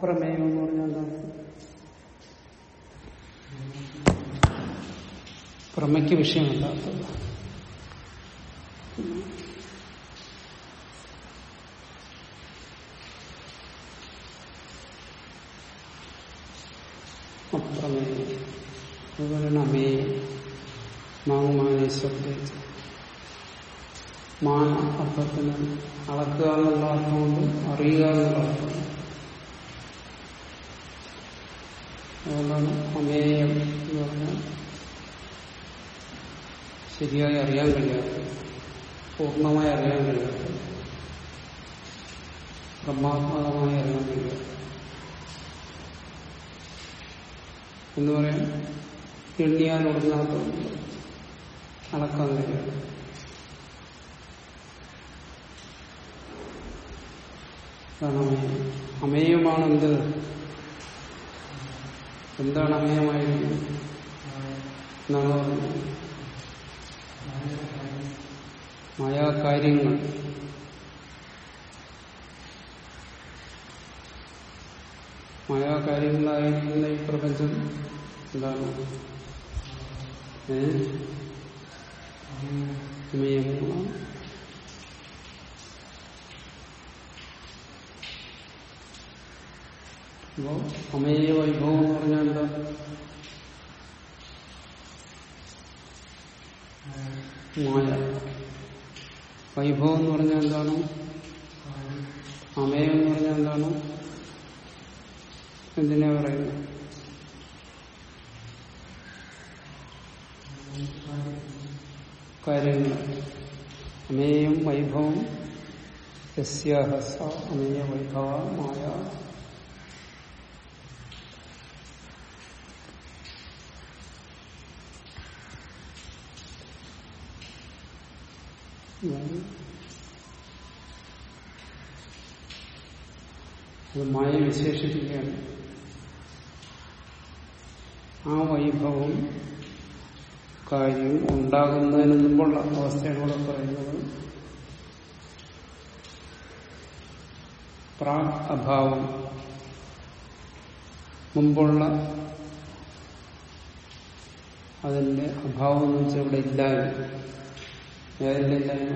അപ്രമേയം എന്ന് പറഞ്ഞാൽ എന്താണ് പ്രമയ്ക്ക് വിഷയമല്ലാത്തത് അപ്രമേയം അതുപോലെയാണ് അമേയം മാങ്ങുമാനെ ശബ്ദിച്ച് മാന അർത്ഥത്തിന് അളക്കുക എന്നുള്ള അർത്ഥമുണ്ട് അറിയുക എന്നുള്ള അർത്ഥമുണ്ട് അതുകൊണ്ടാണ് അമേയം എന്ന് പറഞ്ഞാൽ ശരിയായി അറിയാൻ കഴിയാത്തത് പൂർണ്ണമായി അറിയാൻ കഴിയാത്തത് ബ്രഹ്മാത്മകമായി അറിയാൻ കഴിയാത്തത് എന്ന് പറയാൻ എണ്ണിയാൽ ഒടുങ്ങാത്തതുണ്ട് അളക്കാൻ കഴിയാത്തത് അതാണ് അമേയം അമേയമാണ് എന്ത് എന്താണ് അമേയമായിരിക്കുന്നത് എന്നാണ് പറഞ്ഞത് മായാകാര്യങ്ങൾ മായാകാര്യങ്ങളായിരിക്കുന്ന ഈ പ്രപഞ്ചം എന്താണ് ഏ അമേയമാണ് അപ്പോ അമേയ വൈഭവം എന്ന് പറഞ്ഞാൽ എന്താ മായ വൈഭവം എന്ന് പറഞ്ഞാൽ എന്താണ് അമേയം എന്ന് പറഞ്ഞാൽ എന്താണ് എന്തിനാ പറയുന്നത് കാര്യങ്ങൾ അമേയം വൈഭവം യസ്യാഹസ അമേയ വൈഭവ മായ അത് മായ വിശേഷിപ്പിക്കുകയാണ് ആ വൈഭവം കാര്യം ഉണ്ടാകുന്നതിന് മുമ്പുള്ള അവസ്ഥയാണ് ഇവിടെ പറയുന്നത് പ്രാക് അഭാവം മുമ്പുള്ള അതിന്റെ അഭാവം എന്ന് വെച്ചാൽ ഇവിടെ ഇല്ലായ്മ ഏതിന്റെ ഇല്ലായ്മ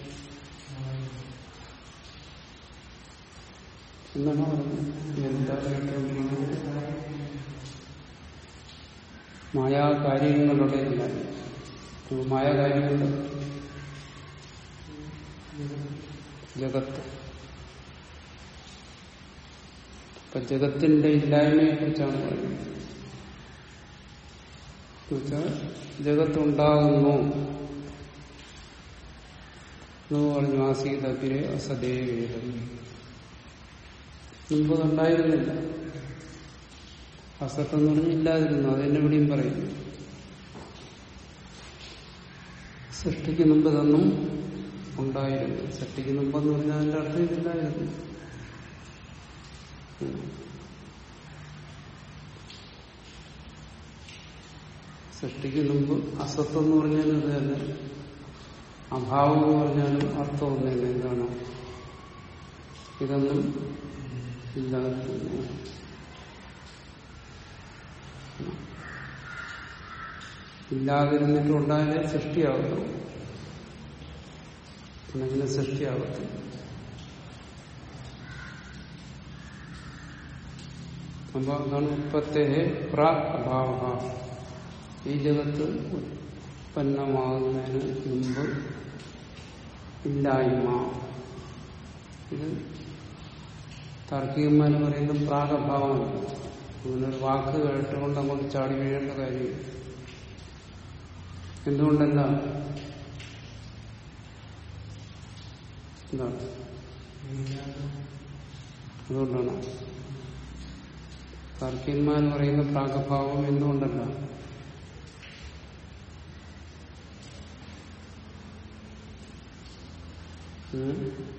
എന്താണ് പറയുന്നത് എന്താ കേട്ടുകൊണ്ടിരിക്കുന്നത് മായാകാര്യങ്ങളുടെ ഇല്ലായ്മ മായാകാര്യങ്ങളുടെ ജഗത്ത് ഇപ്പൊ ജഗത്തിന്റെ ഇല്ലായ്മയെ കുറിച്ചാണ് പറയുന്നത് എന്നുവെച്ചാൽ ജഗത്തുണ്ടാകുന്നു എന്ന് പറഞ്ഞു ആസീതത്തിലെ അസദേവേദം മുമ്പ് ഉണ്ടായിരുന്നില്ല അസത്ത് എന്ന് പറഞ്ഞാൽ ഇല്ലാതിരുന്നു അതെന്നെ ഇവിടെയും പറയുന്നു സൃഷ്ടിക്ക് മുമ്പ് തന്നും ഉണ്ടായിരുന്നു സൃഷ്ടിക്ക് മുമ്പെന്ന് പറഞ്ഞാൽ അതിന്റെ അർത്ഥം ഇതില്ലായിരുന്നു സൃഷ്ടിക്ക് മുമ്പ് അസത്ത് എന്ന് പറഞ്ഞാൽ ഇത് തന്നെ അഭാവം എന്ന് പറഞ്ഞാലും അർത്ഥം ഒന്നല്ല എന്താണ് ഇതൊന്നും ഇല്ലാതിരുന്നു ഇല്ലാതിരുന്നിട്ട് ഉണ്ടായാലേ സൃഷ്ടിയാകത്തുള്ളൂ പിന്നെ സൃഷ്ടിയാകത്തില്ല അപ്പൊ അതാണ് ഉത്പത്തേ പ്രാക് അഭാവ ഈ ജഗത്ത് ഉത്പന്നമാകുന്നതിന് മുമ്പ് ഇല്ലായ്മ ഇത് താർക്കികന്മാർ പറയുന്ന പ്രാഗഭാവമാണ് അങ്ങനൊരു വാക്ക് കേട്ടുകൊണ്ട് അങ്ങോട്ട് ചാടി വീഴേണ്ട കാര്യം എന്തുകൊണ്ടല്ല എന്താണ് അതുകൊണ്ടാണ് താർക്കികന്മാർ പറയുന്ന പ്രാഗഭാവം എന്തുകൊണ്ടല്ല ഉം?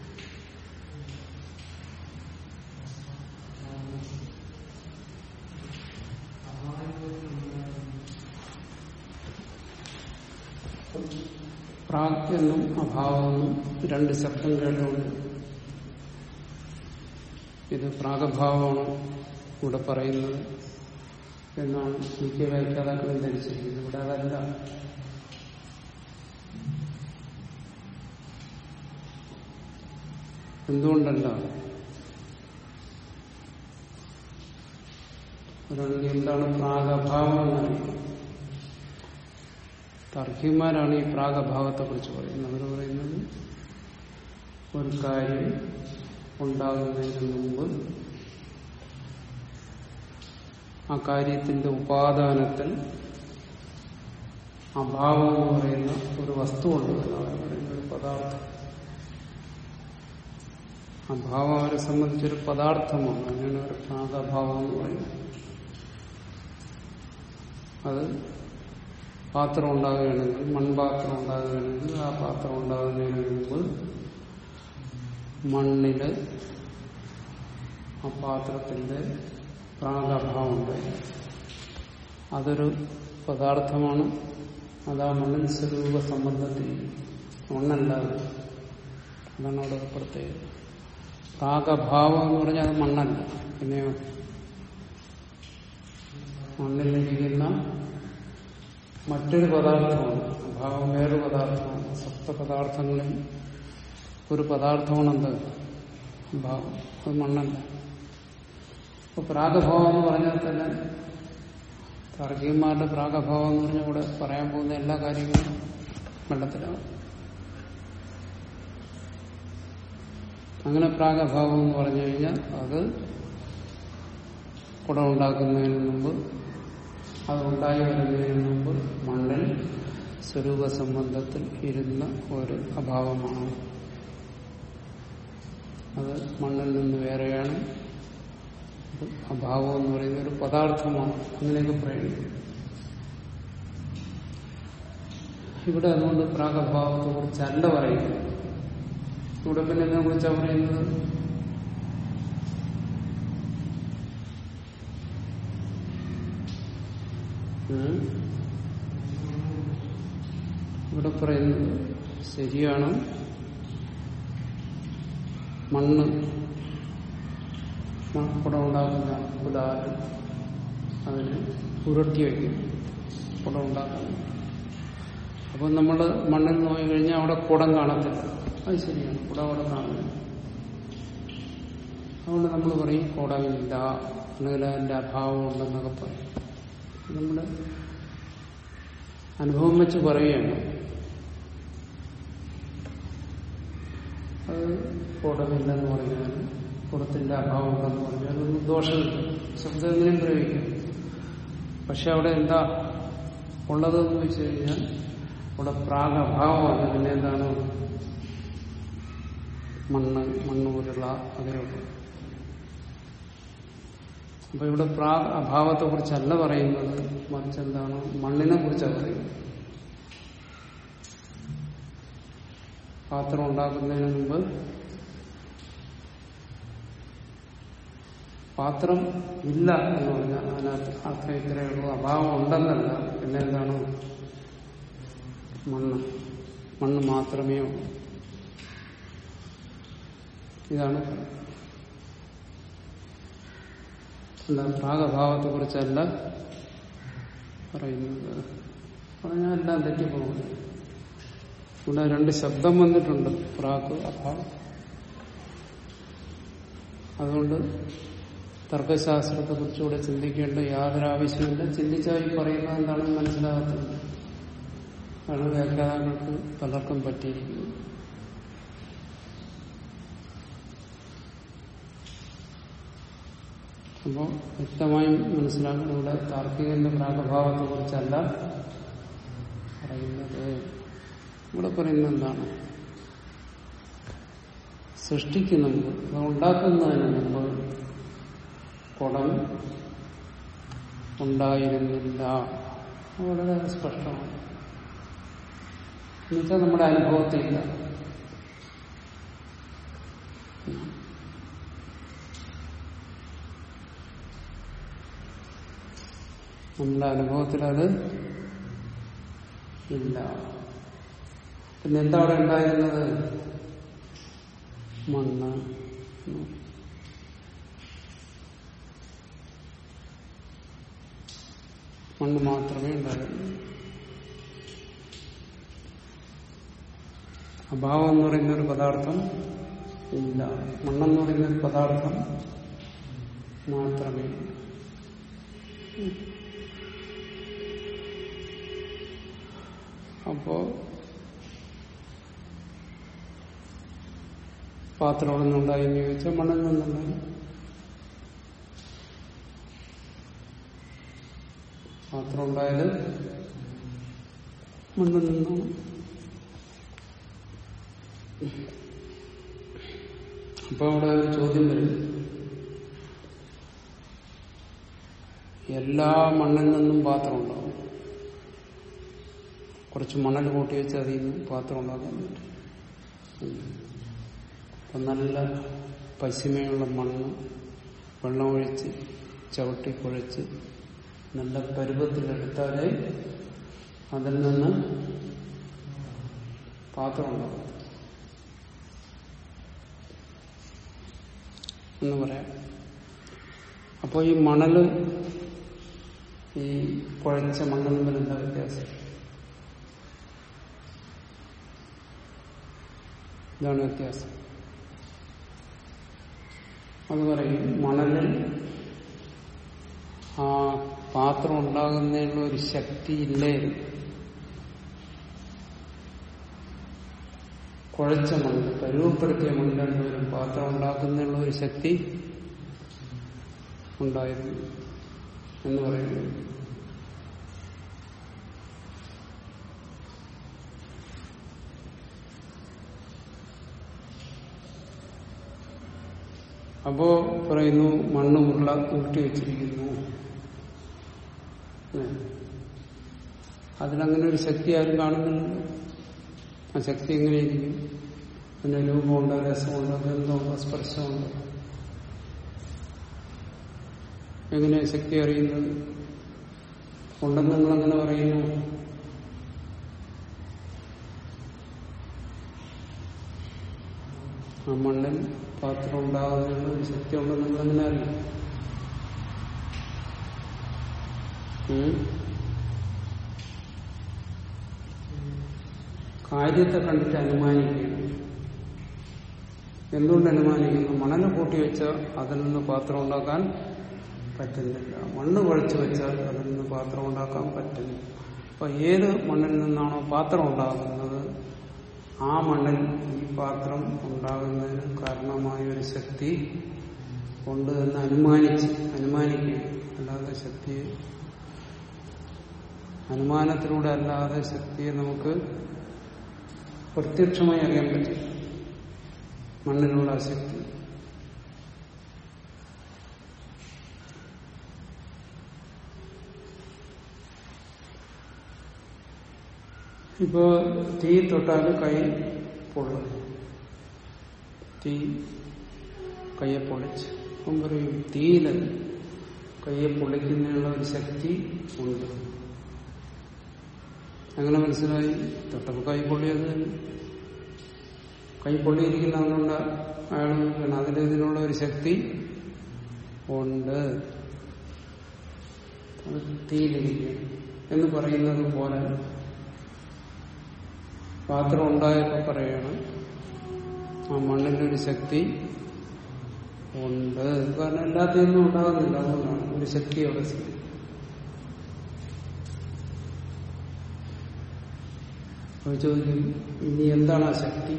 പ്രാഗ്യെന്നും അഭാവമെന്നും രണ്ട് ശബ്ദം കേട്ടുകൊണ്ട് ഇത് ഇത് പ്രാഗഭാവമാണ് ഇവിടെ പറയുന്നത് എന്നാണ് മിക്ക വ്യാഖ്യാതാക്കളും ധരിച്ചിരിക്കുന്നത് ഇവിടെ അതല്ല എന്തുകൊണ്ടല്ല ഒരാണെങ്കിൽ എന്താണ് പ്രാഗഭാവം എന്നറിയുന്നത് തർക്കിമാരാണ് ഈ പ്രാഗഭാവത്തെ കുറിച്ച് പറയുന്നത് അവർ പറയുന്നത് ഒരു കാര്യം ഉണ്ടാകുന്നതിന് മുമ്പ് ആ കാര്യത്തിന്റെ ഉപാദാനത്തിൽ അഭാവം എന്ന് പറയുന്ന ഒരു വസ്തുവുണ്ട് എന്നാണ് പറയുന്ന ഒരു പദാർത്ഥം അഭാവം അവരെ സംബന്ധിച്ചൊരു പദാർത്ഥമാണ് അങ്ങനെയാണ് ഒരു പ്രാഗഭാവം എന്ന് പറയുന്നത് അത് പാത്രം ഉണ്ടാകുകയാണെങ്കിൽ മൺപാത്രം ഉണ്ടാകുകയാണെങ്കിൽ ആ പാത്രം ഉണ്ടാകുന്നതിന് മുമ്പ് മണ്ണില് ആ പാത്രത്തിന്റെ പ്രാഗഭാവം ഉണ്ടായി അതൊരു പദാർത്ഥമാണ് അത് ആ മണ്ണിൽ സ്വരൂപ സംബന്ധത്തിൽ മണ്ണല്ല അത്. അതാണ് അവിടെ പ്രത്യേകത പ്രാഗഭാവം എന്ന് പറഞ്ഞാൽ അത് മണ്ണല്ല പിന്നെയോ മണ്ണിലിരിക്കുന്ന മറ്റൊരു പദാർത്ഥമാണ് അഭാവം വേറൊരു പദാർത്ഥമാണ് സപ്ത പദാർത്ഥങ്ങളിൽ ഒരു പദാർത്ഥമാണ് എന്ത് ഭാവം അത് മണ്ണല്ല അപ്പൊ പ്രാഗഭാവം എന്ന് പറഞ്ഞാൽ തന്നെ താർക്കികന്മാരുടെ പ്രാഗഭാവം എന്ന് പറഞ്ഞാൽ ഇവിടെ പറയാൻ പോകുന്ന എല്ലാ കാര്യങ്ങളും വെള്ളത്തിലാണ് അങ്ങനെ പ്രാഗഭാവം എന്ന് പറഞ്ഞു കഴിഞ്ഞാൽ അത് കുടം ഉണ്ടാക്കുന്നതിന് മുമ്പ് അത് ഉണ്ടായി വരുന്നതിന് മുമ്പ് മണ്ണിൽ സ്വരൂപ സംബന്ധത്തിൽ ഇരുന്ന ഒരു അഭാവമാണ് അത് മണ്ണിൽ നിന്ന് വേറെയാണ് അത് അഭാവം എന്ന് പറയുന്ന ഒരു പദാർത്ഥമാണ് അങ്ങനെയൊക്കെ പറയുന്നത് ഇവിടെ അതുകൊണ്ട് പ്രാഗഭാവത്തെ കുറിച്ചല്ല പറയുന്നത് ഇവിടെ പിന്നെ ഇതിനെ കുറിച്ചാണ് പറയുന്നത് ഉം. ഇവിടെ പറയുന്നത് ശരിയാണ് മണ്ണ് കുടം ഉണ്ടാക്കുന്ന കുടാല് അതിന് പുരട്ടി വയ്ക്കും കുടം ഉണ്ടാക്കുന്നു അപ്പം നമ്മൾ മണ്ണിൽ നോക്കി കഴിഞ്ഞാൽ അവിടെ കുടം കാണത്തില്ല അത് ശരിയാണ് കുടം അവിടെ കാണുന്നു അതുകൊണ്ട് നമ്മൾ പറയും കുടമില്ല അല്ലെങ്കിൽ അതിന്റെ അഭാവം ഉണ്ടെന്നൊക്കെ പറയും നമ്മുടെ അനുഭവം വെച്ച് പറയുകയാണ് അത് കുടമില്ലെന്ന് പറഞ്ഞാൽ കുടത്തിന്റെ അഭാവം ഉണ്ടെന്ന് പറഞ്ഞാൽ അതൊന്നും ദോഷമില്ല ശബ്ദം എങ്ങനെയും പ്രയോഗിക്കും പക്ഷെ അവിടെ എന്താ ഉള്ളതെന്ന് വെച്ച് കഴിഞ്ഞാൽ അവിടെ പ്രാഗഭാവമല്ല പിന്നെ എന്താണ് മണ്ണ് മണ്ണ് പോലുള്ള അതേ ഉള്ളൂ അപ്പൊ ഇവിടെ പ്രാ അഭാവത്തെ കുറിച്ചല്ല പറയുന്നത് മറിച്ച് എന്താണ് മണ്ണിനെ കുറിച്ചാണ് പറയുന്നത് പാത്രം ഉണ്ടാക്കുന്നതിന് മുമ്പ് പാത്രം ഇല്ല എന്ന് പറഞ്ഞാൽ അതിനകത്ത് അർത്ഥം ഇത്രയേ ഉള്ളൂ അഭാവം ഉണ്ടെന്നല്ല പിന്നെ എന്താണ് മണ്ണ് മണ്ണ് മാത്രമേ ഉള്ളൂ ഇതാണ് എന്താ പ്രാഗഭാവത്തെ കുറിച്ചല്ല പറയുന്നത് പറഞ്ഞാൽ എല്ലാം തെറ്റിപ്പോകുന്നു ഇവിടെ രണ്ട് ശബ്ദം വന്നിട്ടുണ്ട് പ്രാഗ് അഭാവം അതുകൊണ്ട് തർക്കശാസ്ത്രത്തെ കുറിച്ചുകൂടെ ചിന്തിക്കേണ്ട യാതൊരു ആവശ്യമില്ല ചിന്തിച്ചാൽ ഈ പറയുന്നത് എന്താണെന്ന് മനസ്സിലാകത്തില്ല അതാണ് വ്യാഖ്യാതാക്കൾക്ക് പലർക്കും പറ്റിയിരിക്കുന്നത് അപ്പോൾ വ്യക്തമായും മനസ്സിലാക്കണം ഇവിടെ താർക്കികന്റെ പ്രാഗഭാവത്തെ കുറിച്ചല്ല പറയുന്നത് ഇവിടെ പറയുന്നത് എന്താണ് സൃഷ്ടിക്കുന്ന മുമ്പ് അത് ഉണ്ടാക്കുന്നതിന് മുമ്പ് കുടം ഉണ്ടായിരുന്നില്ല അത് വളരെ സ്പഷ്ടമാണ് എന്നുവെച്ചാൽ നമ്മുടെ അനുഭവത്തിലില്ല നമ്മുടെ അനുഭവത്തിൽ അത് ഇല്ല പിന്നെ എന്താ അവിടെ ഉണ്ടായിരുന്നത് മണ്ണ് മണ്ണ് മാത്രമേ ഉണ്ടായിരുന്നു അഭാവം എന്ന് പറയുന്ന ഒരു പദാർത്ഥം ഇല്ല മണ്ണെന്ന് പറയുന്ന ഒരു പദാർത്ഥം മാത്രമേ ഉള്ളൂ. അപ്പോ പാത്രം അവിടെ നിന്നുണ്ടായി എന്ന് ചോദിച്ചാൽ മണ്ണിൽ നിന്നുണ്ടായി പാത്രം ഉണ്ടായത് മണ്ണിൽ നിന്നാണ് അപ്പൊ അവിടെ ഒരു ചോദ്യം വരും എല്ലാ മണ്ണിൽ നിന്നും പാത്രം ഉണ്ടാവും കുറച്ച് മണൽ കൂട്ടി വെച്ച് അതിൽ നിന്ന് പാത്രം ഉണ്ടാക്കാൻ പറ്റും അപ്പൊ നല്ല പശിമയുള്ള മണ്ണ് വെള്ളമൊഴിച്ച് ചവിട്ടി കുഴച്ച് നല്ല പരുവത്തിലെടുത്താലേ അതിൽ നിന്ന് പാത്രം ഉണ്ടാകും എന്ന് പറയാം അപ്പോൾ ഈ മണല് ഈ കുഴച്ച മണ്ണിൽ തമ്മിൽ എന്താ വ്യത്യാസം ഇതാണ് വ്യത്യാസം അത് പറയും മണലിൽ ആ പാത്രം ഉണ്ടാകുന്നതിനുള്ള ഒരു ശക്തി ഇല്ലായിരുന്നു കുഴച്ച മണ്ണ് പരുവപ്പെടുത്തിയ മണ്ണ് രണ്ടുപേരും പാത്രം ഉണ്ടാക്കുന്നതിനുള്ള ഒരു ശക്തി ഉണ്ടായിരുന്നു എന്ന് പറയുന്നു അപ്പോ പറയുന്നു മണ്ണ് ഉരുള ഉരുട്ടി വെച്ചിരിക്കുന്നു ഏ. അതിലങ്ങനെ ഒരു ശക്തി ആരും കാണുന്നില്ലല്ലോ ആ ശക്തി എങ്ങനെയിരിക്കും അതിന് രൂപമുണ്ട് രസമുണ്ട് ഗന്ധമുണ്ട് സ്പർശമുണ്ട് എങ്ങനെ ശക്തി അറിയുന്നത് ഉണ്ടെന്ന് നിങ്ങളെങ്ങനെ പറയുന്നു ആ മണ്ണിൽ പാത്രം ഉണ്ടാകുന്നതിനുള്ള ഒരു ശക്തി ഉണ്ടെന്ന് നിങ്ങളെങ്ങനെ അറിയും ഉം? കാര്യത്തെ കണ്ടിട്ട് അനുമാനിക്കുകയാണ് എന്തുകൊണ്ട് അനുമാനിക്കുന്നു മണല് കൂട്ടി വെച്ചാൽ അതിൽ നിന്ന് പാത്രം ഉണ്ടാക്കാൻ പറ്റുന്നില്ല മണ്ണ് കുഴച്ച് വെച്ചാൽ അതിൽ നിന്ന് പാത്രം ഉണ്ടാക്കാൻ പറ്റുന്നു അപ്പൊ ഏത് മണ്ണിൽ നിന്നാണോ പാത്രം ഉണ്ടാകുന്നത് ആ മണ്ണിൽ ഈ പാത്രം ഉണ്ടാകുന്നതിന് കാരണമായ ഒരു ശക്തി ഉണ്ട് എന്ന് അനുമാനിച്ച് അനുമാനിക്കുക അല്ലാതെ ശക്തിയെ അനുമാനത്തിലൂടെ അല്ലാതെ ശക്തിയെ നമുക്ക് പ്രത്യക്ഷമായി അറിയാൻ പറ്റും മണ്ണിലുള്ള ആ ശക്തി ഇപ്പോ തീ തൊട്ടാൽ കൈ പൊള്ളും തീ കയ്യെ പൊള്ളിച്ച് അപ്പം പറയും തീയില് കയ്യെ പൊള്ളിക്കുന്നതിനുള്ള ഒരു ശക്തി ഉണ്ട് അങ്ങനെ മനസ്സിലായി തൊട്ടപ്പോൾ കൈ പൊള്ളിയത് തന്നെ. കൈ പൊള്ളിയിരിക്കുന്നതുകൊണ്ട് അയാൾ നോക്കണം അതിൽ ഇതിനുള്ള ഒരു ശക്തി ഉണ്ട് അത് തീയിലിരിക്കും എന്ന് പറയുന്നത് പോലെ പാത്രം ഉണ്ടായപ്പോ പറയാണ് ആ മണ്ണിലൊരു ശക്തി ഉണ്ട് കാരണം എല്ലാത്തിനും ഉണ്ടാകുന്നില്ല അതുകൊണ്ടാണ് ഒരു ശക്തി അവിടെ സ്ഥിതി അപ്പൊ ചോദിക്കും ഇനി എന്താണ് ആ ശക്തി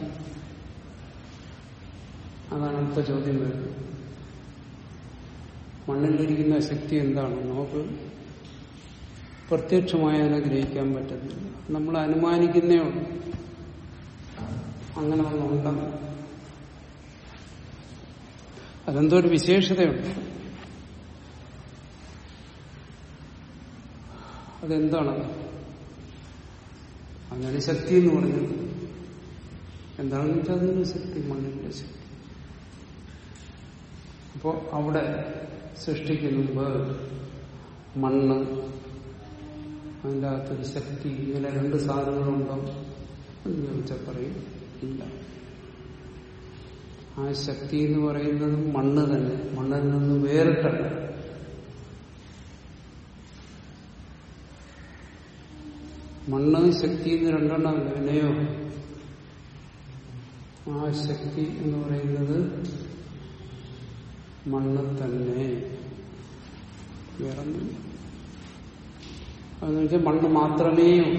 അതാണ് അടുത്ത ചോദ്യം വരുന്നത് മണ്ണിലിരിക്കുന്ന ആ ശക്തി എന്താണ് നമുക്ക് പ്രത്യക്ഷമായി അതിനെ ഗ്രഹിക്കാൻ പറ്റുന്നില്ല നമ്മൾ അനുമാനിക്കുന്നേ ഉള്ളൂ അങ്ങനെ ഒന്നുണ്ടെന്ന് അതെന്തോ ഒരു വിശേഷതയുണ്ട് അതെന്താണത് അങ്ങനെ ശക്തി എന്ന് പറഞ്ഞത് എന്താണെന്ന് വെച്ചാൽ അതിന്റെ ശക്തി മണ്ണിന്റെ ശക്തി അപ്പോ അവിടെ സൃഷ്ടിക്ക് മുമ്പ് മണ്ണ് അതിൻ്റെ അകത്തൊരു ശക്തി ഇങ്ങനെ രണ്ട് സാധനങ്ങളുണ്ടോ എന്ന് ചോദിച്ചാൽ പറയും ഇല്ല ആ ശക്തി എന്ന് പറയുന്നത് മണ്ണ് തന്നെ മണ്ണിൽ നിന്ന് വേറിട്ടല്ല മണ്ണ് ശക്തി എന്ന് രണ്ടെണ്ണമല്ല വിനയോ ആ ശക്തി എന്ന് പറയുന്നത് മണ്ണ് തന്നെ വേറെ അതെന്ന് വെച്ചാൽ മണ്ണ് മാത്രമേ ഉള്ളൂ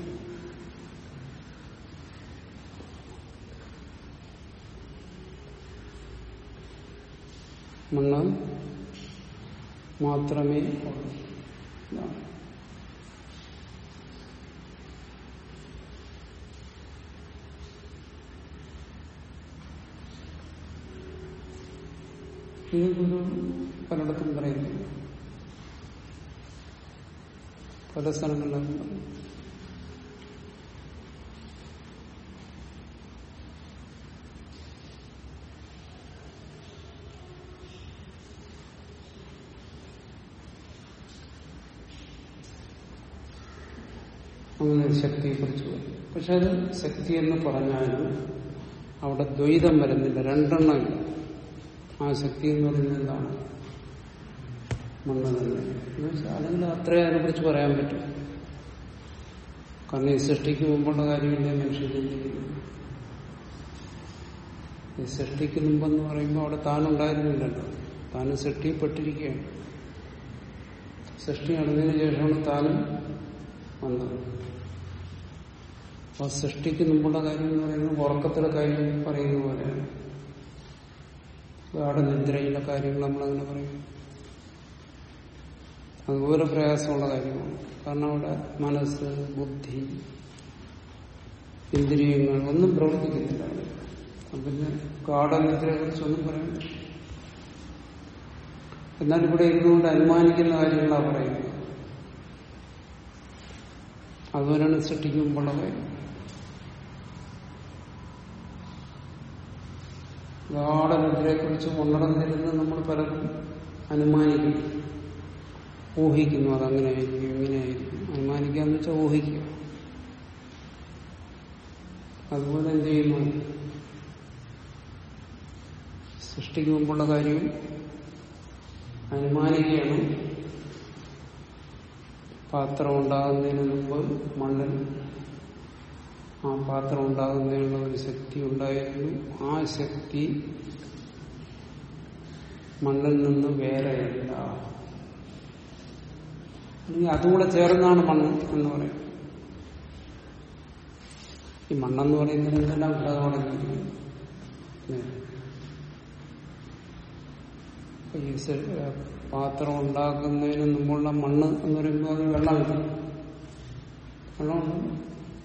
മണ്ണ് മാത്രമേ ഉള്ളൂ ഇതാണ്. ഇത് ഗുരു പലയിടത്തും പറയുന്നു പല സ്ഥലങ്ങളിലും പറയും. അങ്ങനെ ഒരു ശക്തിയെക്കുറിച്ച് പറയും പക്ഷെ അത് ശക്തി എന്ന് പറഞ്ഞാലും അവിടെ ദ്വൈതം വരുന്നില്ല രണ്ടെണ്ണം ഇല്ല. ആ ശക്തി എന്ന് പറയുന്നത് എന്താണ് മണ്ണ് തന്നെ എന്ന് വെച്ചാൽ അല്ലെങ്കിൽ അത്രേ അതിനെക്കുറിച്ച് പറയാൻ പറ്റും കാരണം ഈ സൃഷ്ടിക്ക് മുമ്പുള്ള കാര്യമില്ലേ മനുഷ്യൻ ചിന്തിക്കുന്നത് ഈ സൃഷ്ടിക്ക് മുമ്പെന്ന് പറയുമ്പോൾ അവിടെ താനുണ്ടായിരുന്നില്ലല്ലോ താനും സൃഷ്ടിപ്പെട്ടിരിക്കുകയാണ് സൃഷ്ടി നടന്നതിന് ശേഷമാണ് താനും വന്നത് അപ്പോൾ സൃഷ്ടിക്ക് മുമ്പുള്ള കാര്യം എന്ന് പറയുന്നത് ഉറക്കത്തിലെ കാര്യം പറയുന്ന പോലെയാണ് ഗാഠനിദ്രയിലെ കാര്യങ്ങൾ നമ്മളങ്ങനെ പറയും അതുപോലെ പ്രയാസമുള്ള കാര്യമാണ് കാരണം അവിടെ മനസ്സ് ബുദ്ധി ഇന്ദ്രിയങ്ങൾ ഒന്നും പ്രവർത്തിക്കുന്നില്ല അവിടെ അപ്പൊ പിന്നെ ഗാഠനിദ്രയെ കുറിച്ചൊന്നും പറയാൻ പറ്റില്ല. എന്നാൽ ഇവിടെ ഇരുന്നുകൊണ്ട് അനുമാനിക്കുന്ന കാര്യങ്ങളാണ് പറയുന്നത് അതുപോലെയാണ് സൃഷ്ടിക്ക് മുമ്പുള്ള കാര്യം ഗാഠനിദ്രയെ കുറിച്ച് ഉണർന്നിരുന്ന് നമ്മൾ പലരും അനുമാനിക്കുന്നു ഊഹിക്കുന്നു അതങ്ങനെ ആയിരിക്കും ഇങ്ങനെയായിരിക്കും അനുമാനിക്കാന്ന് വെച്ചാൽ ഊഹിക്കുക അതുപോലെ എന്ത് ചെയ്യുന്നു സൃഷ്ടിക്ക് മുമ്പുള്ള കാര്യം അനുമാനിക്കുകയാണ് പാത്രം ഉണ്ടാകുന്നതിന് മുമ്പ് മണ്ണിൽ ആ പാത്രം ഉണ്ടാകുന്നതിനുള്ള ഒരു ശക്തി ഉണ്ടായിരുന്നു ആ ശക്തി മണ്ണിൽ നിന്ന് വേറെയല്ല അല്ലെങ്കിൽ അതുകൂടെ ചേർന്നാണ് മണ്ണ് എന്ന് പറയും ഈ മണ്ണെന്ന് പറയുന്നതിന് എന്തെല്ലാം ഘടകമാണ് ഈ സ- പാത്രം ഉണ്ടാക്കുന്നതിന് മുമ്പുള്ള മണ്ണ് എന്ന് പറയുമ്പോൾ അത് വെള്ളമില്ല വെള്ളമുണ്ട്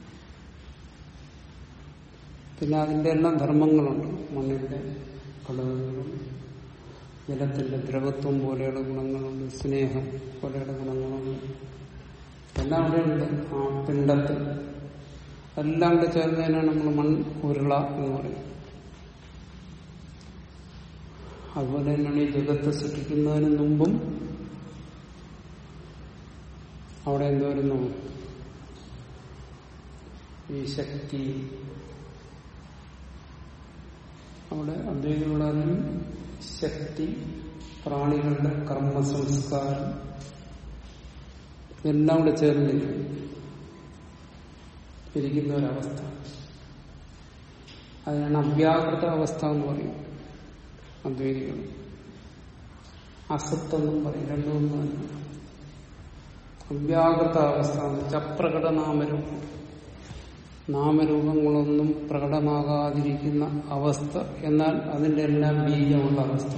പിന്നെ അതിന്റെ എല്ലാം ധർമ്മങ്ങളുണ്ട് മണ്ണിന്റെ ഘടകങ്ങളും ജലത്തിന്റെ ദ്രവത്വം പോലെയുള്ള ഗുണങ്ങളുണ്ട് സ്നേഹം പോലെയുള്ള ഗുണങ്ങളുണ്ട് എല്ലാം അവിടെയുണ്ട് ആ പിണ്ടത്തിൽ എല്ലാം കൂടെ ചേർന്നതിനാണ് നമ്മൾ മൺ ഉരുള എന്ന് പറയുന്നത് അതുപോലെ തന്നെയാണ് ഈ ജഗത്ത് സൃഷ്ടിക്കുന്നതിന് മുമ്പും അവിടെ എന്തോരുന്നു ഈ ശക്തി അവിടെ അദ്വൈതമുള്ളതിനും ശക്തി പ്രാണികളുടെ കർമ്മ സംസ്കാരം ഇതെല്ലാം കൂടെ ചേർന്നിരിക്കും ഇരിക്കുന്ന ഒരവസ്ഥ അതിനാണ് അവ്യാകൃത അവസ്ഥ എന്ന് പറയും അദ്വൈതികൾ അസത്തെന്നും പറയും രണ്ടും ഒന്ന് തന്നെ അവ്യാകൃത അവസ്ഥ എന്ന് വെച്ചാൽ അപ്രകട നാമരൂപം നാമരൂപങ്ങളൊന്നും പ്രകടമാകാതിരിക്കുന്ന അവസ്ഥ എന്നാൽ അതിന്റെ എല്ലാം ബീജമുള്ള അവസ്ഥ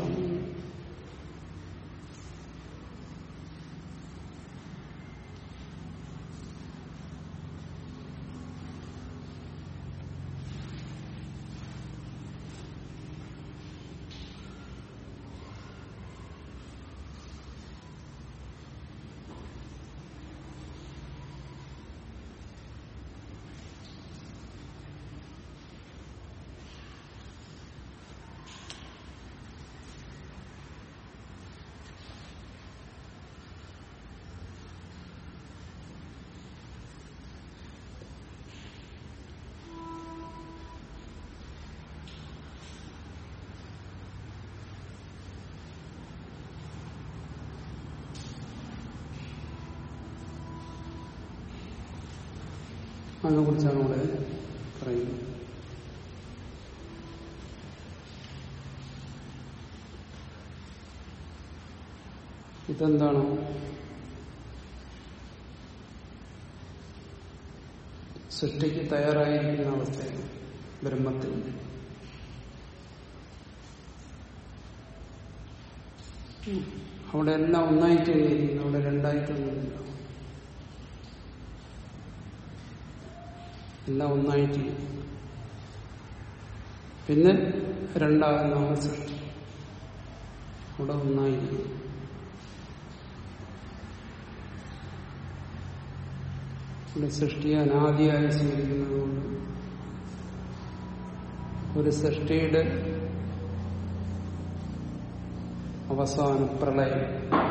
അതിനെ കുറിച്ചാണ് ഇവിടെ പറയുന്നത് ഇതെന്താണ് സൃഷ്ടിക്ക് തയ്യാറായിരിക്കുന്ന അവസ്ഥയാണ് ബ്രഹ്മത്തിൽ അവിടെ എല്ലാം ഒന്നായിട്ട് തന്നെയിരിക്കുന്നു അവിടെ രണ്ടായിട്ടൊന്നുമില്ല എല്ലാം ഒന്നായിട്ട് പിന്നെ രണ്ടാകുന്നതാണ് സൃഷ്ടി അവിടെ ഒന്നായിരിക്കും ഇവിടെ സൃഷ്ടിയെ അനാദിയായി സ്വീകരിക്കുന്നതുകൊണ്ട് ഒരു സൃഷ്ടിയുടെ അവസാനം പ്രളയം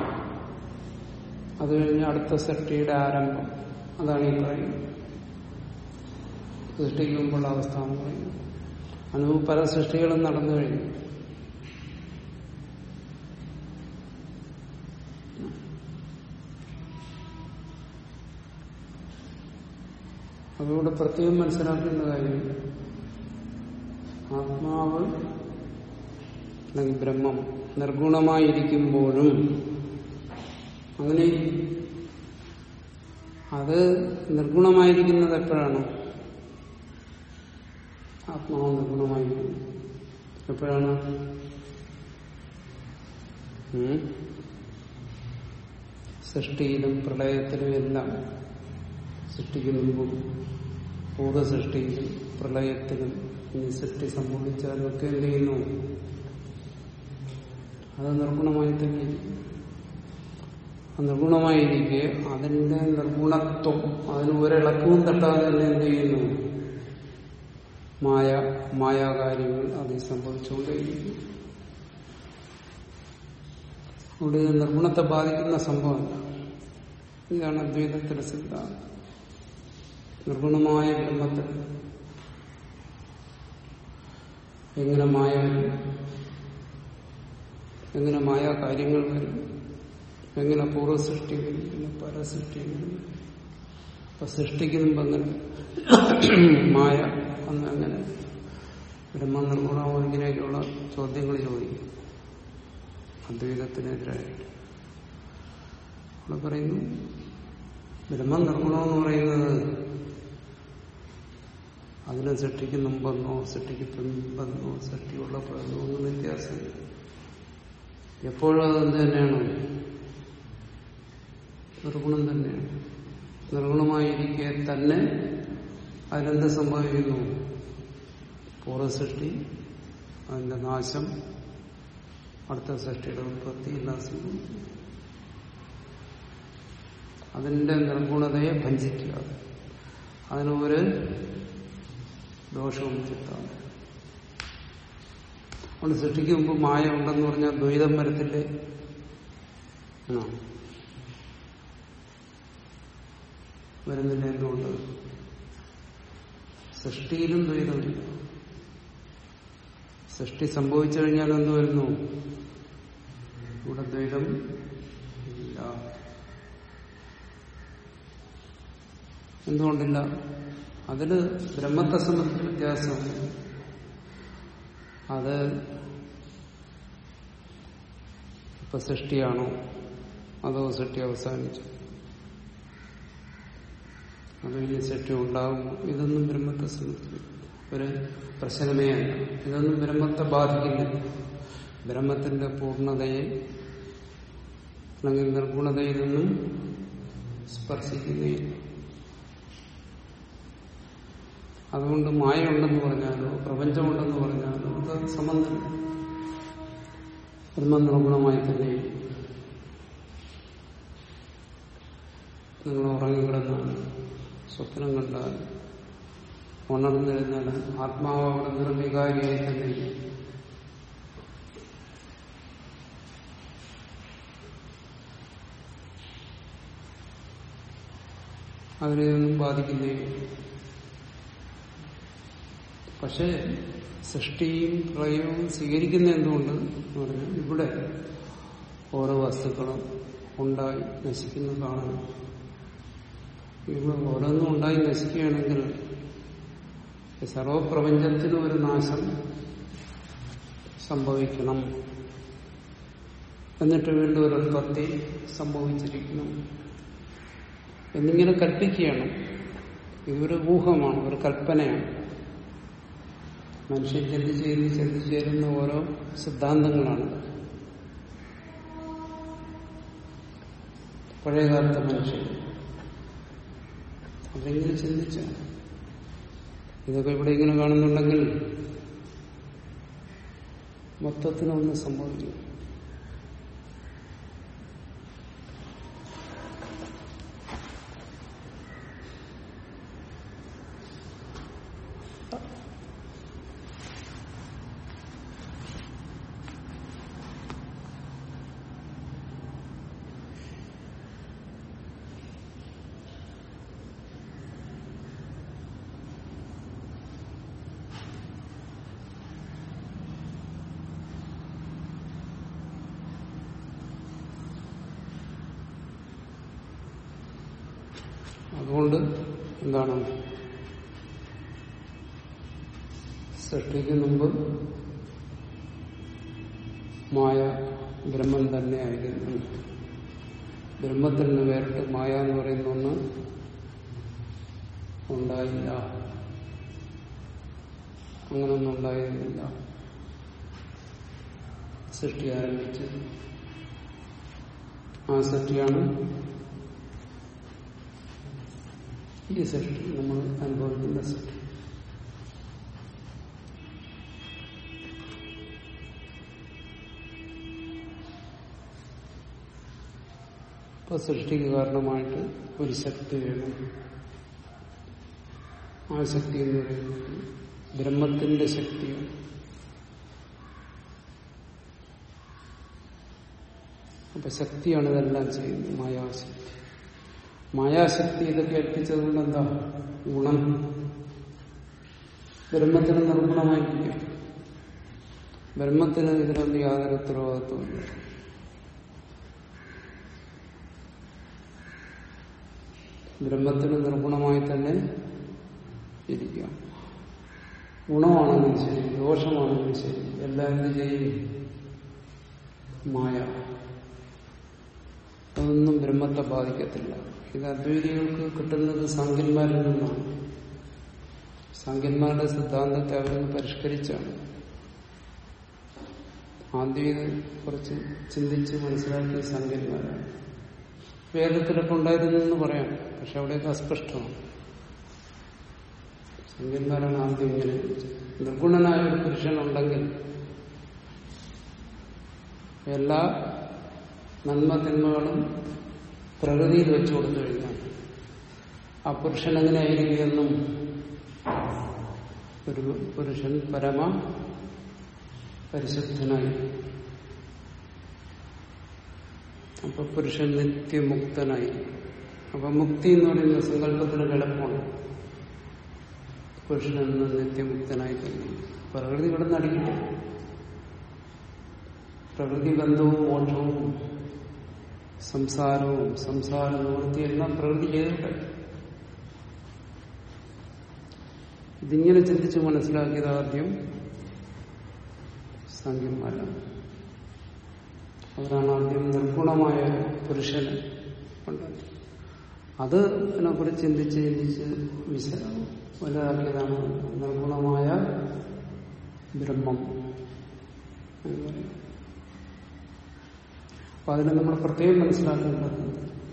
അത് കഴിഞ്ഞ് അടുത്ത സൃഷ്ടിയുടെ ആരംഭം അതാണ് ഈ പറയുന്നത് സൃഷ്ടിക്ക് മുമ്പുള്ള അവസ്ഥ എന്ന് പറയുന്നത് അതിന് പല സൃഷ്ടികളും നടന്നു കഴിഞ്ഞു അതുകൊണ്ട് പ്രത്യേകം മനസ്സിലാക്കേണ്ട കാര്യം ആത്മാവ് അല്ലെങ്കിൽ ബ്രഹ്മം നിർഗുണമായിരിക്കുമ്പോഴും അങ്ങനെ അത് നിർഗുണമായിരിക്കുന്നത് എപ്പോഴാണ് ആത്മാവ് നിർഗുണമായിരിക്കുന്നത് എപ്പോഴാണ് ഉം? സൃഷ്ടിയിലും പ്രളയത്തിലും എല്ലാം സൃഷ്ടിക്ക് മുമ്പും ഭൂതസൃഷ്ടിയിലും പ്രളയത്തിലും ഇനി സൃഷ്ടി സംഭവിച്ചാലും ഒക്കെ എന്ത് ചെയ്യുന്നു അത് നിർഗുണമായി തന്നെ ഇരിക്കും. ആ നിർഗുണമായിരിക്കെ അതിന്റെ നിർഗുണത്വം അതിന് ഒരിളക്കവും തട്ടാതെ തന്നെ എന്ത് ചെയ്യുന്നു മായ മായാകാര്യങ്ങൾ അതിൽ സംഭവിച്ചുകൊണ്ടേയിരിക്കും അവിടെ ഇത് നിർഗുണത്തെ ബാധിക്കുന്ന സംഭവമല്ല ഇതാണ് അദ്വൈതത്തിലെ സിദ്ധാന്തം നിർഗുണമായ ബ്രഹ്മത്തിൽ എങ്ങനെ മായ വരും എങ്ങനെ മായ കാര്യങ്ങൾ വരും എങ്ങനെ പൂർവ്വസൃഷ്ടി വരും പിന്നെ പരസൃഷ്ടി വരും അപ്പൊ സൃഷ്ടിക്ക് മുമ്പ് അങ്ങനെ മായ അന്ന് അങ്ങനെ ബ്രഹ്മ നിർഗുണമോ ഇങ്ങനെയൊക്കെയുള്ള ചോദ്യങ്ങൾ ചോദിക്കും അദ്വൈതത്തിനെതിരായിട്ട് അവിടെ പറയുന്നു ബ്രഹ്മം നിർഗുണമെന്ന് പറയുന്നത് അതിനെ സൃഷ്ടിക്ക് മുമ്പെന്നോ സൃഷ്ടിക്ക് പിമ്പെന്നോ സൃഷ്ടിയുള്ളപ്പോഴെന്നോ ഒന്നും വ്യത്യാസമില്ല എപ്പോഴും അത് എന്ത് തന്നെയാണ് നിർഗുണം തന്നെയാണ് നിർഗുണമായിരിക്കെ തന്നെ അതിനെന്ത് സംഭവിക്കുന്നു പൂർവ്വസൃഷ്ടി അതിന്റെ നാശം അടുത്ത സൃഷ്ടിയുടെ ഉത്പത്തി എല്ലാം സംഭവിക്കും അതിന്റെ നിർഗുണതയെ ഭഞ്ചിക്കുക അതിന് ഒരു ദോഷവും ചിത്താണ് അതുകൊണ്ട് സൃഷ്ടിക്ക് മുമ്പ് മായ ഉണ്ടെന്ന് പറഞ്ഞാൽ ദ്വൈതം വരത്തില്ലേ ആണോ വരുന്നില്ല എന്തുകൊണ്ട് സൃഷ്ടിയിലും ദ്വൈതമില്ല സൃഷ്ടി സംഭവിച്ചു കഴിഞ്ഞാൽ എന്ത് വരുന്നു ഇവിടെ ദ്വൈതം ഇല്ല എന്തുകൊണ്ടില്ല അതില് ബ്രഹ്മത്തെ സംബന്ധിച്ച് വ്യത്യാസമുണ്ട് അത് ഇപ്പൊ സൃഷ്ടിയാണോ അതോ സൃഷ്ടി അവസാനിച്ചു അത് ഇനി സൃഷ്ടി ഉണ്ടാകും ഇതൊന്നും ബ്രഹ്മത്തെ സംബന്ധിച്ച് ഒരു പ്രശ്നമേ അല്ല ഇതൊന്നും ബ്രഹ്മത്തെ ബാധിക്കുന്നില്ല ബ്രഹ്മത്തിന്റെ പൂർണ്ണതയെ അല്ലെങ്കിൽ നിർഗുണതയിലൊന്നും സ്പർശിക്കുന്നേയില്ല അതുകൊണ്ട് മായ ഉണ്ടെന്ന് പറഞ്ഞാലോ പ്രപഞ്ചമുണ്ടെന്ന് പറഞ്ഞാലോ അത് സംബന്ധമില്ല ബ്രഹ്മ നിർഗുണമായി തന്നെ നിങ്ങൾ ഉറങ്ങിക്കിടന്നാണ് സ്വപ്നം കണ്ടാൽ ഉണർന്നിരുന്നാൽ ആത്മാവ് അവിടെ നിർവികാരിയായി തന്നെ ഇരിക്കും. അതിനെയൊന്നും ബാധിക്കുന്നേയില്ല പക്ഷേ സൃഷ്ടിയും പ്രളയവും സ്വീകരിക്കുന്ന എന്തുകൊണ്ട് എന്ന് പറഞ്ഞാൽ ഇവിടെ ഓരോ വസ്തുക്കളും ഉണ്ടായി നശിക്കുന്നത് കാണുന്നു ഇവ ഓരോന്നും ഉണ്ടായി നശിക്കുകയാണെങ്കിൽ സർവപ്രപഞ്ചത്തിനും ഒരു നാശം സംഭവിക്കണം എന്നിട്ട് വീണ്ടും ഒരു ഉത്പത്തി സംഭവിച്ചിരിക്കണം എന്നിങ്ങനെ കൽപ്പിക്കുകയാണ് ഇതൊരു ഊഹമാണ് ഒരു കൽപ്പനയാണ് മനുഷ്യൻ ചിന്തിച്ച് ചിന്തിച്ച് ചിന്തിച്ചു ചേരുന്ന ഓരോ സിദ്ധാന്തങ്ങളാണ് പഴയകാലത്തെ മനുഷ്യൻ അതെങ്ങനെ ചിന്തിച്ച ഇതൊക്കെ ഇവിടെ ഇങ്ങനെ കാണുന്നുണ്ടെങ്കിൽ മൊത്തത്തിനൊന്ന് സംഭവിക്കും അതുകൊണ്ട് എന്താണ് സൃഷ്ടിക്ക് മുമ്പ് മായ ബ്രഹ്മം തന്നെയായിരുന്നു ബ്രഹ്മത്തിൽ നിന്ന് വേറിട്ട് മായ എന്ന് പറയുന്ന ഒന്ന് ഉണ്ടായില്ല അങ്ങനൊന്നും ഉണ്ടായിരുന്നില്ല സൃഷ്ടി ആരംഭിച്ച് ആ സൃഷ്ടിയാണ് ഈ സൃഷ്ടി നമ്മൾ അനുഭവിക്കുന്ന സൃഷ്ടി ഇപ്പൊ സൃഷ്ടിക്ക് കാരണമായിട്ട് ഒരു ശക്തി വേണം ആ ശക്തി എന്ന് പറയുന്നത് ബ്രഹ്മത്തിന്റെ ശക്തിയാണ് അപ്പൊ ശക്തിയാണ് ഇതെല്ലാം ചെയ്യുന്നത് മായാശക്തി മായാശക്തി ഇതൊക്കെ ഏൽപ്പിച്ചത് കൊണ്ട് എന്താ ഗുണം ബ്രഹ്മത്തിന് നിർഗുണമായിരിക്കും ബ്രഹ്മത്തിന് ഇതിലൊന്നും യാതൊരു ഉത്തരവാദിത്വമില്ല ബ്രഹ്മത്തിന് നിർഗുണമായി തന്നെ ഇരിക്കാം ഗുണമാണെങ്കിലും ശരി ദോഷമാണെങ്കിലും ശരി എല്ലാം എന്ത് ചെയ്യും മായ അതൊന്നും ബ്രഹ്മത്തെ ബാധിക്കത്തില്ല ഇത് അദ്വൈതികൾക്ക് കിട്ടുന്നത് സാങ്കന്മാരിൽ നിന്നാണ് സാങ്കന്മാരുടെ സിദ്ധാന്തത്തെ അവരൊന്ന് പരിഷ്കരിച്ചാണ് ആദ്യം ഇത് കുറച്ച് ചിന്തിച്ച് മനസ്സിലാക്കിയ സാങ്കന്മാരാണ് വേദത്തിലൊക്കെ ഉണ്ടായിരുന്നെന്ന് പറയാം പക്ഷെ അവിടെയൊക്കെ അസ്പഷ്ടമാണ് സംഖ്യന്മാരാണ് ആദ്യം ഇങ്ങനെ നിർഗുണനായ ഒരു പുരുഷനുണ്ടെങ്കിൽ എല്ലാ നന്മ തിന്മകളും പ്രകൃതിയിൽ വെച്ചു കൊടുത്തു കഴിഞ്ഞാൽ ആ പുരുഷൻ എങ്ങനെയായിരിക്കുമെന്നും ഒരു പുരുഷൻ പരമ പരിശുദ്ധനായി അപ്പൊ പുരുഷൻ നിത്യമുക്തനായി അപ്പൊ മുക്തി എന്ന് പറയുന്ന സങ്കല്പത്തിന് എളുപ്പമാണ് പുരുഷനെന്ന് നിത്യമുക്തനായി തന്നെ പ്രകൃതി ഇവിടെ നടിക്കില്ല പ്രകൃതി ബന്ധവും മോക്ഷവും സംസാരവും സംസാര നിവൃത്തിയെല്ലാം പ്രകൃതി ചെയ്തിട്ട് ഇതിങ്ങനെ ചിന്തിച്ച് മനസ്സിലാക്കിയത് ആദ്യം സംഖ്യന്മാരാണ് അവരാണ് ആദ്യം നിർഗുണമായ പുരുഷനെ കൊണ്ടുവന്നത് അത് അതിനെക്കുറിച്ച് ചിന്തിച്ച് ചിന്തിച്ച് വിശ വലുതാക്കിയതാണ് നിർഗുണമായ ബ്രഹ്മം എന്ന് പറയും അപ്പൊ അതിനെ നമ്മൾ പ്രത്യേകം മനസ്സിലാക്കേണ്ടത്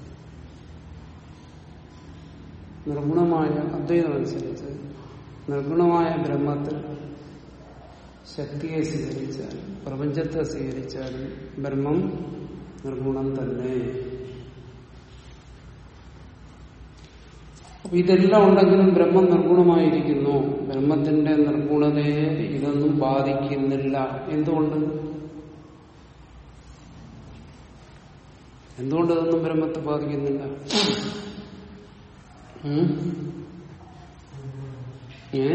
നിർഗുണമായ അദ്വൈതം അനുസരിച്ച് നിർഗുണമായ ബ്രഹ്മത്തിൽ ശക്തിയെ സ്വീകരിച്ചാൽ പ്രപഞ്ചത്തെ സ്വീകരിച്ചാൽ ബ്രഹ്മം നിർഗുണം തന്നെ അപ്പൊ ഇതെല്ലാം ഉണ്ടെങ്കിലും ബ്രഹ്മം നിർഗുണമായിരിക്കുന്നു ബ്രഹ്മത്തിന്റെ നിർഗുണതയെ ഇതൊന്നും ബാധിക്കുന്നില്ല എന്തുകൊണ്ട് എന്തുകൊണ്ട് ഇതൊന്നും ബ്രഹ്മത്തെ ബാധിക്കുന്നില്ല ഉം? ഏ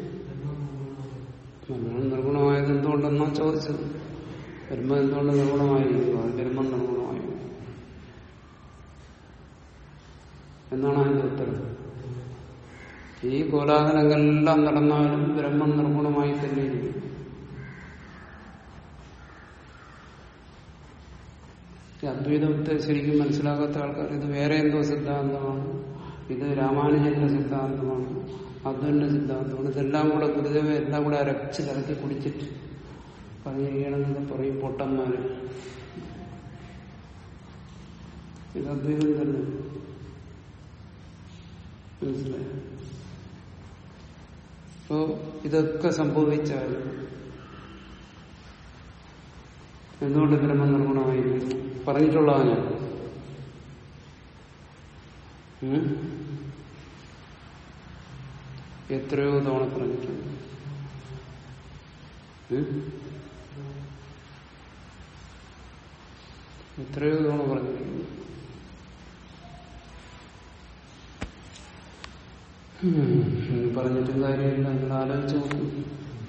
ബ്രഹ്മം നിർഗുണമായത് എന്തുകൊണ്ടെന്നാ ചോദിച്ചത് ബ്രഹ്മം എന്തുകൊണ്ട് നിർഗുണമായിരിക്കുന്നു അത് ബ്രഹ്മം നിർഗുണമായി എന്നാണ് അതിന്റെ ഉത്തരം ഓരോരുത്തരും ഈ കോലാഹലങ്ങളെല്ലാം നടന്നാലും ബ്രഹ്മം നിർഗുണമായി തന്നെ ഇരിക്കും ഈ അദ്വൈതത്തെ ശരിക്കും മനസ്സിലാക്കാത്ത ആൾക്കാർ ഇത് വേറെ എന്തോ സിദ്ധാന്തമാണ് ഇത് രാമാനുജന്റെ സിദ്ധാന്തമാണ് അദ്വന്റെ സിദ്ധാന്തമാണ് ഇതെല്ലാം കൂടെ ഗുരുദേവ എല്ലാം കൂടെ അരച്ച് കലക്കി കുടിച്ചിട്ട് പറഞ്ഞിരിക്കണമെന്ന് പറയും പൊട്ടന്മാര് ഇത് അദ്വൈതം തന്നെ മനസ്സിലായോ അപ്പോ ഇതൊക്കെ സംഭവിച്ചാൽ എന്തുകൊണ്ട് ബ്രഹ്മ നിർഗുണമായിരിക്കുന്നു പറഞ്ഞിട്ടുള്ളതാണ് ഞാൻ ഉം? എത്രയോ തവണ പറഞ്ഞിട്ടുണ്ട് ഉം? എത്രയോ തവണ പറഞ്ഞിട്ടുണ്ട് ഉം. ഇനി പറഞ്ഞിട്ടും കാര്യമില്ല നിങ്ങൾ ആലോചിച്ച് നോക്കും